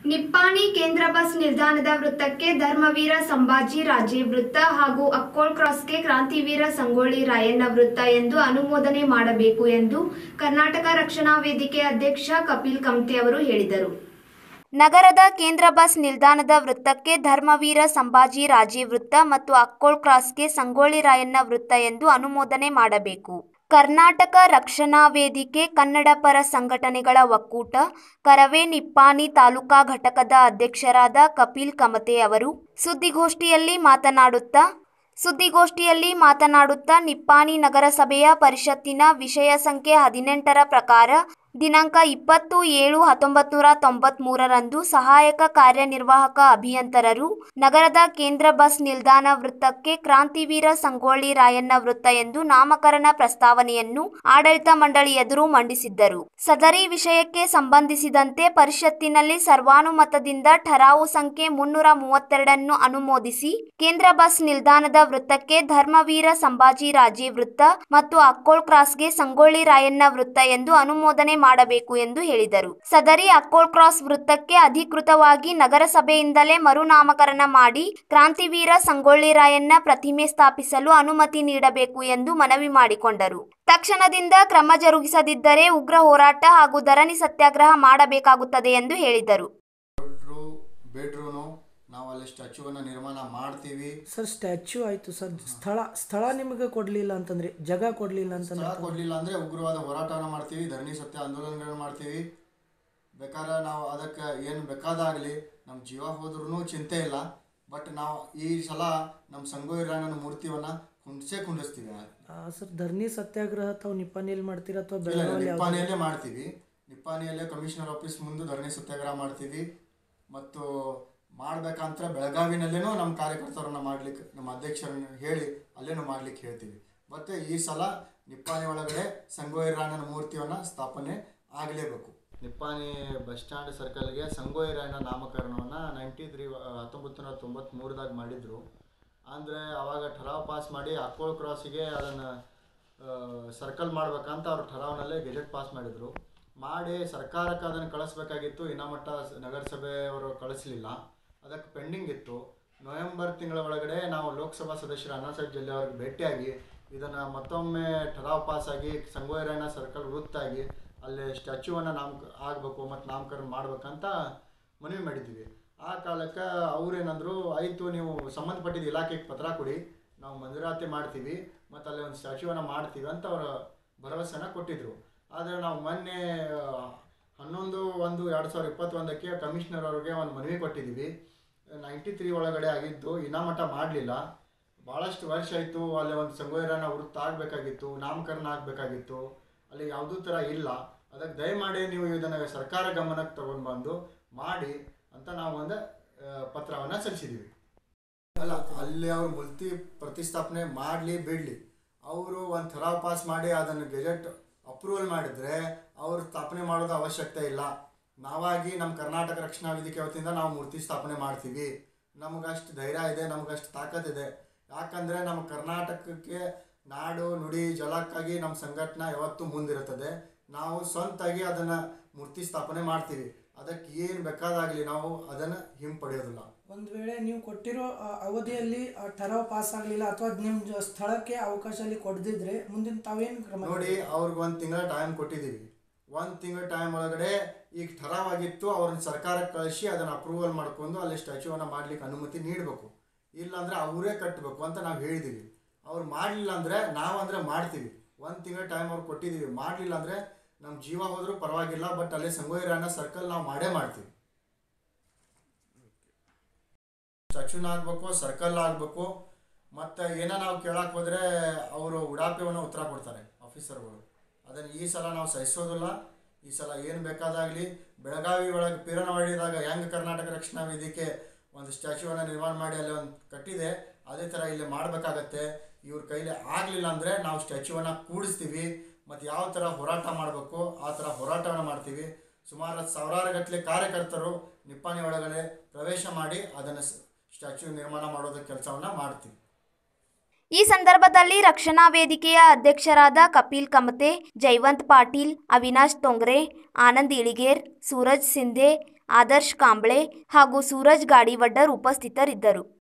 ನಿಪ್ಪಾಣಿ ಕೇಂದ್ರ ಬಸ್ ನಿಲ್ದಾಣದ ವೃತ್ತಕ್ಕೆ ಧರ್ಮವೀರ ಸಂಭಾಜಿ ರಾಜೇ ವೃತ್ತ ಹಾಗೂ ಅಕ್ಕೋಳ್ ಕ್ರಾಸ್ಗೆ ಕ್ರಾಂತಿವೀರ ಸಂಗೊಳ್ಳಿ ರಾಯಣ್ಣ ವೃತ್ತ ಎಂದು ಅನುಮೋದನೆ ಮಾಡಬೇಕು ಎಂದು ಕರ್ನಾಟಕ ರಕ್ಷಣಾ ವೇದಿಕೆ ಅಧ್ಯಕ್ಷ ಕಪಿಲ್ ಕಮ್ತೆ ಅವರು ಹೇಳಿದರು ನಗರದ ಕೇಂದ್ರ ಬಸ್ ನಿಲ್ದಾಣದ ವೃತ್ತಕ್ಕೆ ಧರ್ಮವೀರ ಸಂಭಾಜಿ ರಾಜೇ ವೃತ್ತ ಮತ್ತು ಅಕ್ಕೋಳ್ ಕ್ರಾಸ್ಗೆ ಸಂಗೊಳ್ಳಿ ರಾಯಣ್ಣ ವೃತ್ತ ಎಂದು ಅನುಮೋದನೆ ಮಾಡಬೇಕು ಕರ್ನಾಟಕ ರಕ್ಷಣಾ ವೇದಿಕೆ ಕನ್ನಡ ಪರ ಸಂಘಟನೆಗಳ ಒಕ್ಕೂಟ ಕರವೇ ನಿಪ್ಪಾಣಿ ತಾಲೂಕಾ ಘಟಕದ ಅಧ್ಯಕ್ಷರಾದ ಕಪಿಲ್ ಕಮತೆ ಅವರು ಸುದ್ದಿಗೋಷ್ಠಿಯಲ್ಲಿ ಮಾತನಾಡುತ್ತಾ ಸುದ್ದಿಗೋಷ್ಠಿಯಲ್ಲಿ ಮಾತನಾಡುತ್ತಾ ನಿಪ್ಪಾಣಿ ನಗರಸಭೆಯ ಪರಿಷತ್ತಿನ ವಿಷಯ ಸಂಖ್ಯೆ ಹದಿನೆಂಟರ ಪ್ರಕಾರ ದಿನಾಂಕ ಇಪ್ಪತ್ತು ಏಳು ಹತ್ತೊಂಬತ್ತು ನೂರ ತೊಂಬತ್ಮೂರರಂದು ಸಹಾಯಕ ಕಾರ್ಯನಿರ್ವಾಹಕ ಅಭಿಯಂತರರು ನಗರದ ಕೇಂದ್ರ ಬಸ್ ನಿಲ್ದಾಣ ವೃತ್ತಕ್ಕೆ ಕ್ರಾಂತಿವೀರ ಸಂಗೊಳ್ಳಿ ರಾಯಣ್ಣ ವೃತ್ತ ಎಂದು ನಾಮಕರಣ ಪ್ರಸ್ತಾವನೆಯನ್ನು ಆಡಳಿತ ಮಂಡಳಿ ಎದುರು ಮಂಡಿಸಿದ್ದರು ಸದರಿ ವಿಷಯಕ್ಕೆ ಸಂಬಂಧಿಸಿದಂತೆ ಪರಿಷತ್ತಿನಲ್ಲಿ ಸರ್ವಾನುಮತದಿಂದ ಠರಾವು ಸಂಖ್ಯೆ ಮುನ್ನೂರ ಮೂವತ್ತೆರಡನ್ನು ಅನುಮೋದಿಸಿ ಕೇಂದ್ರ ಬಸ್ ನಿಲ್ದಾಣದ ವೃತ್ತಕ್ಕೆ ಧರ್ಮವೀರ ಸಂಭಾಜಿ ರಾಜೇ ವೃತ್ತ ಮತ್ತು ಅಕ್ಕೋಳ್ ಕ್ರಾಸ್ಗೆ ಸಂಗೊಳ್ಳಿ ರಾಯಣ್ಣ ವೃತ್ತ ಎಂದು ಅನುಮೋದನೆ ಮಾಡಬೇಕು ಎಂದು ಹೇಳಿದರು ಸದರಿ ಅಕ್ಕೋಳ್ ಕ್ರಾಸ್ ವೃತ್ತಕ್ಕೆ ಅಧಿಕೃತವಾಗಿ ನಗರಸಭೆಯಿಂದಲೇ ಮರುನಾಮಕರಣ ಮಾಡಿ ಕ್ರಾಂತಿವೀರ ಸಂಗೊಳ್ಳಿ ರಾಯಣ್ಣ ಪ್ರತಿಮೆ ಸ್ಥಾಪಿಸಲು ಅನುಮತಿ ನೀಡಬೇಕು ಎಂದು ಮನವಿ ಮಾಡಿಕೊಂಡರು ತಕ್ಷಣದಿಂದ ಕ್ರಮ ಜರುಗಿಸದಿದ್ದರೆ ಉಗ್ರ ಹೋರಾಟ ಹಾಗೂ ಧರಣಿ ಸತ್ಯಾಗ್ರಹ ಮಾಡಬೇಕಾಗುತ್ತದೆ ಎಂದು ಹೇಳಿದರು ಕೊಟ್ಟರು ಬೇಡ್ರು ನಾವು ಅಲ್ಲಿ ಸ್ಟ್ಯಾಚ್ಯೂವನ್ನು ನಿರ್ಮಾಣ ಮಾಡ್ತೀವಿ ಸರ್ ಸ್ಟ್ಯಾಚ್ಯೂ ಆಯಿತು ಸರ್ ಸ್ಥಳ ಸ್ಥಳ ನಿಮಗೆ ಕೊಡಲಿಲ್ಲ ಅಂತಂದ್ರೆ ಜಾಗ ಕೊಡಲಿಲ್ಲ ಅಂತಂದ್ರೆ ಸ್ಥಳ ಕೊಡಲಿಲ್ಲ ಅಂದರೆ ಉಗ್ರವಾದ ಹೋರಾಟವನ್ನು ಮಾಡ್ತೀವಿ ಧರಣಿ ಸತ್ಯ ಆಂದೋಲನಗಳನ್ನು ಮಾಡ್ತೀವಿ ಬೇಕಾದ್ರೆ ನಾವು ಅದಕ್ಕೆ ಏನು ಬೇಕಾದಾಗಲಿ ನಮ್ಮ ಜೀವ ಹೋದ್ರೂ ಚಿಂತೆ ಇಲ್ಲ ಬಟ್ ನಾವು ಈ ಸಲ ನಮ್ಮ ಸಂಗೊಳ್ಳಿ ರಾಯಣ್ಣನ ಮೂರ್ತಿಯನ್ನು ಕುಂಡಿಸೇ ಕುಂಡಿಸ್ತೀವಿ ಆ, ಸರ್ ಧರಣಿ ಸತ್ಯಾಗ್ರಹ ತಾವು ನಿಪ್ಪಾಣಿಯಲ್ಲಿ ಮಾಡ್ತೀರಾ ಅಥವಾ ಇಲ್ಲ, ಇಲ್ಲ, ಬೆಳಗಾವಿಯಲ್ಲಿ ಯಾವ್ದು? ನಿಪ್ಪಾಣಿಯಲ್ಲೇ ಮಾಡ್ತೀವಿ ನಿಪ್ಪಾಣಿಯಲ್ಲೇ ಕಮಿಷನರ್ ಆಫೀಸ್ ಮುಂದೆ ಧರಣಿ ಸತ್ಯಾಗ್ರಹ ಮಾಡ್ತೀವಿ ಮತ್ತು ಮಾಡ್ಬೇಕಂತ ಬೆಳಗಾವಿನಲ್ಲೇನೂ ನಮ್ಮ ಕಾರ್ಯಕರ್ತರನ್ನ ಮಾಡ್ಲಿಕ್ಕೆ ನಮ್ಮ ಅಧ್ಯಕ್ಷರನ್ನ ಹೇಳಿ ಅಲ್ಲೇನೂ ಮಾಡ್ಲಿಕ್ಕೆ ಹೇಳ್ತೀವಿ ಮತ್ತು ಈ ಸಲ ನಿಪ್ಪಾಣಿ ಒಳಗಡೆ ಸಂಗೊಳ್ಳಿ ರಾಯಣ್ಣನ ಮೂರ್ತಿಯನ್ನು ಸ್ಥಾಪನೆ ಆಗಲೇಬೇಕು ನಿಪ್ಪಾಣಿ ಬಸ್ ಸ್ಟ್ಯಾಂಡ್ ಸರ್ಕಲ್ಗೆ ಸಂಗೊಳ್ಳಿ ರಾಯಣ್ಣ ನಾಮಕರಣವನ್ನು ನೈಂಟಿ ತ್ರೀ ಹತ್ತೊಂಬತ್ತು ನೂರ ತೊಂಬತ್ತ್ಮೂರದಾಗ ಮಾಡಿದರು ಅಂದರೆ ಅವಾಗ ಠರಾವ್ ಪಾಸ್ ಮಾಡಿ ಅಕ್ಕೋಳ್ ಕ್ರಾಸಿಗೆ ಅದನ್ನು ಸರ್ಕಲ್ ಮಾಡ್ಬೇಕಂತ ಅವ್ರು ಠರಾವ್ನಲ್ಲೇ ಗೆಜೆಟ್ ಪಾಸ್ ಮಾಡಿದರು ಮಾಡಿ ಸರ್ಕಾರಕ್ಕೆ ಅದನ್ನು ಕಳಿಸ್ಬೇಕಾಗಿತ್ತು ಇನ್ನ ಮಟ್ಟ ಸ- ನಗರಸಭೆಯವರು ಕಳಿಸ್ಲಿಲ್ಲ ಅದಕ್ಕೆ ಪೆಂಡಿಂಗ್ ಇತ್ತು ನವೆಂಬರ್ ತಿಂಗಳ ಒಳಗಡೆ ನಾವು ಲೋಕಸಭಾ ಸದಸ್ಯರು ಅಣ್ಣಾಸಾಹೇಬ್ ಜಲ್ಲೆ ಅವ್ರಿಗೆ ಭೇಟಿಯಾಗಿ ಇದನ್ನು ಮತ್ತೊಮ್ಮೆ ಠರಾವ್ ಪಾಸ್ ಆಗಿ ಸಂಗೊಳ್ಳಿ ರಾಯಣ್ಣ ಸರ್ಕಲ್ ವೃತ್ತಾಗಿ ಅಲ್ಲಿ ಸ್ಟ್ಯಾಚ್ಯೂವನ್ನು ನಾಮಕ ಆಗಬೇಕು ಮತ್ತು ನಾಮಕರಣ ಮಾಡ್ಬೇಕಂತ ಮನವಿ ಮಾಡಿದ್ದೀವಿ ಆ ಕಾಲಕ್ಕೆ ಅವ್ರೇನಂದ್ರು ಆಯಿತು ನೀವು ಸಂಬಂಧಪಟ್ಟಿದ್ದ ಇಲಾಖೆಗೆ ಪತ್ರ ಕೊಡಿ ನಾವು ಮಂಜೂರಾತಿ ಮಾಡ್ತೀವಿ ಮತ್ತು ಅಲ್ಲಿ ಒಂದು ಸ್ಟ್ಯಾಚ್ಯೂವನ್ನು ಮಾಡ್ತೀವಿ ಅಂತ ಅವರು ಭರವಸೆನ ಕೊಟ್ಟಿದ್ರು ಆದರೆ ನಾವು ಮೊನ್ನೆ ಆ, ಹನ್ನೊಂದು ಒಂದು ಎರಡು ಸಾವಿರದ ಇಪ್ಪತ್ತೊಂದಕ್ಕೆ ಕಮಿಷನರ್ ಅವ್ರಿಗೆ ಒಂದು ಮನವಿ ಕೊಟ್ಟಿದ್ದೀವಿ ನೈಂಟಿ ತ್ರೀ ಒಳಗಡೆ ಆಗಿದ್ದು ಇನ್ನೂ ಮಟ್ಟ ಮಾಡಲಿಲ್ಲ ಭಾಳಷ್ಟು ವರ್ಷ ಆಯಿತು ಅಲ್ಲಿ ಒಂದು ಸಂಗೊಳ್ಳಿರನ್ನ ವೃತ್ತ ಆಗಬೇಕಾಗಿತ್ತು ನಾಮಕರಣ ಆಗಬೇಕಾಗಿತ್ತು ಅಲ್ಲಿ ಯಾವುದೂ ಥರ ಇಲ್ಲ ಅದಕ್ಕೆ ದಯಮಾಡಿ ನೀವು ಇದನ್ನು ಸರ್ಕಾರ ಗಮನಕ್ಕೆ ತಗೊಂಡು ಬಂದು ಮಾಡಿ ಅಂತ ನಾವು ಒಂದು ಪತ್ರವನ್ನು ಸಲ್ಲಿಸಿದ್ದೀವಿ ಅಲ್ಲ ಅಲ್ಲಿ ಅವ್ರು ಮೂರ್ತಿ ಪ್ರತಿಷ್ಠಾಪನೆ ಮಾಡಲಿ ಬಿಡಲಿ ಅವರು ಒಂದು ಥರಾವ್ ಪಾಸ್ ಮಾಡಿ ಅದನ್ನು ಗೆಜೆಟ್ ಅಪ್ರೂವಲ್ ಮಾಡಿದರೆ ಅವರು ಸ್ಥಾಪನೆ ಮಾಡೋದು ಅವಶ್ಯಕತೆ ಇಲ್ಲ ನಾವಾಗಿ ನಮ್ಮ ಕರ್ನಾಟಕ ರಕ್ಷಣಾ ವೇದಿಕೆ ವತಿಯಿಂದ ನಾವು ಮೂರ್ತಿ ಸ್ಥಾಪನೆ ಮಾಡ್ತೀವಿ ನಮಗಷ್ಟು ಧೈರ್ಯ ಇದೆ ನಮಗಷ್ಟು ತಾಕತ್ತಿದೆ ಯಾಕಂದರೆ ನಮ್ಮ ಕರ್ನಾಟಕಕ್ಕೆ ನಾಡು ನುಡಿ ಜಲಕ್ಕಾಗಿ ನಮ್ಮ ಸಂಘಟನೆ ಯಾವತ್ತೂ ಮುಂದಿರುತ್ತದೆ ನಾವು ಸ್ವಂತಾಗಿ ಅದನ್ನು ಮೂರ್ತಿ ಸ್ಥಾಪನೆ ಮಾಡ್ತೀವಿ ಅದಕ್ಕೆ ಏನು ಬೇಕಾದಾಗಲಿ ನಾವು ಅದನ್ನು ಹಿಂಪಡೆಯೋದಿಲ್ಲ ಒಂದು ವೇಳೆ ನೀವು ಕೊಟ್ಟಿರೋ ಆ, ಅವಧಿಯಲ್ಲಿ ಆ ಠರಾವ್ ಪಾಸ್ ಆಗಲಿಲ್ಲ ಅಥವಾ ನಿಮ್ಮ ಜ- ಸ್ಥಳಕ್ಕೆ ಅವಕಾಶ ಅಲ್ಲಿ ಕೊಡದಿದ್ರೆ ಮುಂದಿನ ತಾವೇನು ಕ್ರಮ ನೋಡಿ ಅವ್ರಿಗೆ ಒಂದು ತಿಂಗಳ ಟೈಮ್ ಕೊಟ್ಟಿದ್ದೀವಿ ಒಂದು ತಿಂಗಳ ಟೈಮ್ ಒಳಗಡೆ ಈಗ ಠರಾವ್ ಆಗಿತ್ತು ಅವ್ರನ್ನ ಸರ್ಕಾರಕ್ಕೆ ಕಳಿಸಿ ಅದನ್ನು ಅಪ್ರೂವಲ್ ಮಾಡ್ಕೊಂಡು ಅಲ್ಲಿ ಸ್ಟ್ಯಾಚ್ಯೂವನ್ನು ಮಾಡ್ಲಿಕ್ಕೆ ಅನುಮತಿ ನೀಡಬೇಕು ಇಲ್ಲಾಂದ್ರೆ ಅವರೇ ಕಟ್ಟಬೇಕು ಅಂತ ನಾವು ಹೇಳಿದ್ದೀವಿ ಅವ್ರು ಮಾಡಲಿಲ್ಲ ಅಂದರೆ ನಾವಂದ್ರೆ ಮಾಡ್ತೀವಿ ಒಂದು ತಿಂಗಳ ಟೈಮ್ ಅವ್ರು ಕೊಟ್ಟಿದ್ದೀವಿ ಮಾಡಲಿಲ್ಲ ಅಂದರೆ ನಮ್ಮ ಜೀವ ಹೋದರೂ ಪರವಾಗಿಲ್ಲ ಬಟ್ ಅಲ್ಲಿ ಸಂಗೊಳ್ಳಿ ರಾಯಣ್ಣ ಸರ್ಕಲ್ ನಾವು ಮಾಡೇ ಮಾಡ್ತೀವಿ ಸ್ಟ್ಯಾಚ್ಯೂನ ಆಗಬೇಕು ಸರ್ಕಲ್ ಆಗಬೇಕು ಮತ್ತು ಏನೋ ನಾವು ಕೇಳಕ್ಕೆ ಹೋದರೆ ಅವರು ಉಡಾಪಿಯನ್ನು ಉತ್ತರ ಕೊಡ್ತಾರೆ ಆಫೀಸರ್ಗಳು ಅದನ್ನು ಈ ಸಲ ನಾವು ಸಹಿಸೋದಿಲ್ಲ ಈ ಸಲ ಏನು ಬೇಕಾದಾಗಲಿ ಬೆಳಗಾವಿ ಒಳಗೆ ಪೀರನವಾಡಿದಾಗ ಹೆಂಗೆ ಕರ್ನಾಟಕ ರಕ್ಷಣಾ ವೇದಿಕೆ ಒಂದು ಸ್ಟ್ಯಾಚ್ಯೂವನ್ನು ನಿರ್ಮಾಣ ಮಾಡಿ ಅಲ್ಲಿ ಒಂದು ಕಟ್ಟಿದೆ ಅದೇ ಥರ ಇಲ್ಲಿ ಮಾಡಬೇಕಾಗತ್ತೆ ಇವ್ರ ಕೈಲಿ ಆಗಲಿಲ್ಲ ಅಂದರೆ ನಾವು ಸ್ಟ್ಯಾಚ್ಯೂವನ್ನು ಕೂಡಿಸ್ತೀವಿ ಮತ್ತು ಯಾವ ಥರ ಹೋರಾಟ ಮಾಡಬೇಕು ಆ ಥರ ಹೋರಾಟವನ್ನು ಮಾಡ್ತೀವಿ ಸುಮಾರು ಸಾವಿರಾರು ಗಟ್ಟಲೆ ಕಾರ್ಯಕರ್ತರು ನಿಪ್ಪಾಣಿ ಒಳಗಡೆ ಪ್ರವೇಶ ಮಾಡಿ ಅದನ್ನು ಸ್ಟ್ಯಾಚ್ಯೂ ನಿರ್ಮಾಣ ಮಾಡೋದ ಕೆಲಸವನ್ನು ಮಾಡ್ತೀವಿ ಈ ಸಂದರ್ಭದಲ್ಲಿ ರಕ್ಷಣಾ ವೇದಿಕೆಯ ಅಧ್ಯಕ್ಷರಾದ ಕಪಿಲ್ ಕಮತೆ ಜೈವಂತ್ ಪಾಟೀಲ್ ಅವಿನಾಶ್ ತೊಂಗ್ರೆ ಆನಂದ್ ಇಳಿಗೇರ್ ಸೂರಜ್ ಸಿಂಧೆ ಆದರ್ಶ್ ಕಾಂಬ್ಳೆ ಹಾಗೂ ಸೂರಜ್ ಗಾಡಿವಡ್ಡರ್ ಉಪಸ್ಥಿತರಿದ್ದರು